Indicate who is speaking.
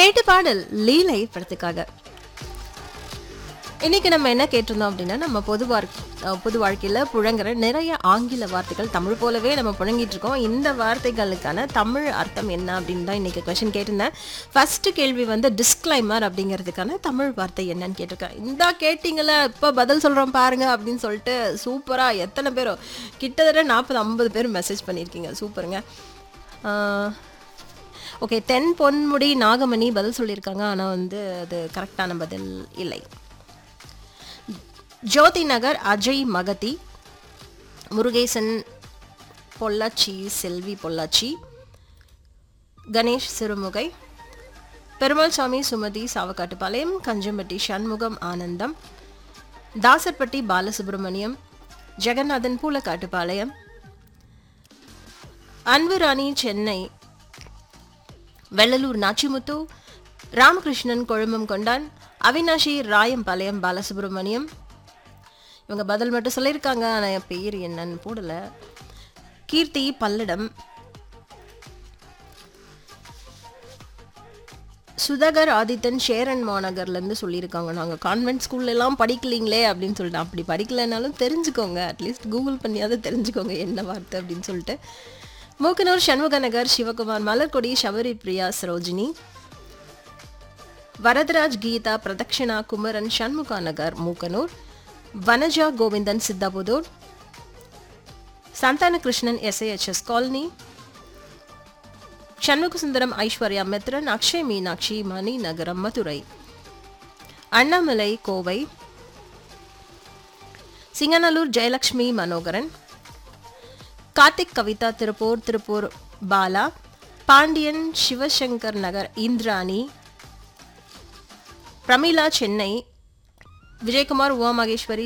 Speaker 1: கேட்டு பாடல் லீலை படத்துக்காக இன்னைக்கு நம்ம என்ன கேட்டிருந்தோம் அப்படின்னா நம்ம பொது வாழ்- அஹ் பொது வாழ்க்கையில் புழங்குற நிறைய ஆங்கில வார்த்தைகள் தமிழ் போலவே நம்ம புழங்கிட்டு இருக்கோம் இந்த வார்த்தைகளுக்கான தமிழ் அர்த்தம் என்ன அப்படின்னு தான் இன்னைக்கு கொஸ்டின் கேட்டிருந்தேன் ஃபர்ஸ்ட் கேள்வி வந்து டிஸ்க்ளைமர் அப்படிங்கிறதுக்கான தமிழ் வார்த்தை என்னன்னு கேட்டிருக்கேன் இந்தா கேட்டிங்களே இப்போ பதில் சொல்கிறோம் பாருங்க அப்படின்னு சொல்லிட்டு சூப்பராக எத்தனை பேரோ கிட்டத்தட்ட நாற்பது ஐம்பது பேர் மெசேஜ் பண்ணியிருக்கீங்க சூப்பருங்க ஓகே தென் பொன்முடி நாகமணி பதில் சொல்லியிருக்காங்க ஆனால் வந்து அது கரெக்டான பதில் இல்லை ஜோதி நகர் அஜய் மகதி முருகேசன் பொள்ளாச்சி செல்வி பொள்ளாச்சி கணேஷ் சிறுமுகை பெருமாள் சாமி சுமதி சாவக்காட்டுப்பாளையம் கஞ்சம்பட்டி சண்முகம் ஆனந்தம் தாசர்பட்டி பாலசுப்ரமணியம் ஜெகநாதன் பூலக்காட்டுப்பாளையம் அன்புராணி சென்னை வெள்ளலூர் நாச்சிமுத்து ராமகிருஷ்ணன் கொழுமம் கொண்டான் அவினாஷி ராயம்பாளையம் பாலசுப்ரமணியம் இவங்க பதில் மட்டும் சொல்லியிருக்காங்க ஆனால் என் பேர் என்னன்னு போடல கீர்த்தி பல்லடம் சுதாகர் ஆதித்தன் ஷேரன் மாநகர்லேருந்து சொல்லியிருக்காங்க நாங்கள் கான்வென்ட் ஸ்கூல்ல எல்லாம் படிக்கலீங்களே அப்படின்னு சொல்லிட்டு அப்படி படிக்கலைனாலும் தெரிஞ்சுக்கோங்க அட்லீஸ்ட் கூகுள் பண்ணியாவது தெரிஞ்சுக்கோங்க என்ன வார்த்தை அப்படின்னு சொல்லிட்டு மூக்கனூர் சண்முக நகர் சிவகுமார் மலர்கொடி சபரி பிரியா சரோஜினி வரதராஜ் கீதா பிரதக்ஷனா குமரன் சண்முகா நகர் மூக்கனூர் வனஜா கோவிந்தன் சித்தாபுதூர் சந்தான கிருஷ்ணன் எஸ்ஐஎச்எஸ் காலனி சண்முக சுந்தரம் ஐஸ்வர்யா மித்ரன் அக்ஷய் மீனாட்சி மணி நகரம் மதுரை அண்ணாமலை கோவை சிங்கநல்லூர் ஜெயலக்ஷ்மி மனோகரன் கார்த்திக் கவிதா திருப்பூர் திருப்பூர் பாலா பாண்டியன் சிவசங்கர் நகர் இந்திராணி பிரமிளா சென்னை விஜயகுமார் உமா மகேஸ்வரி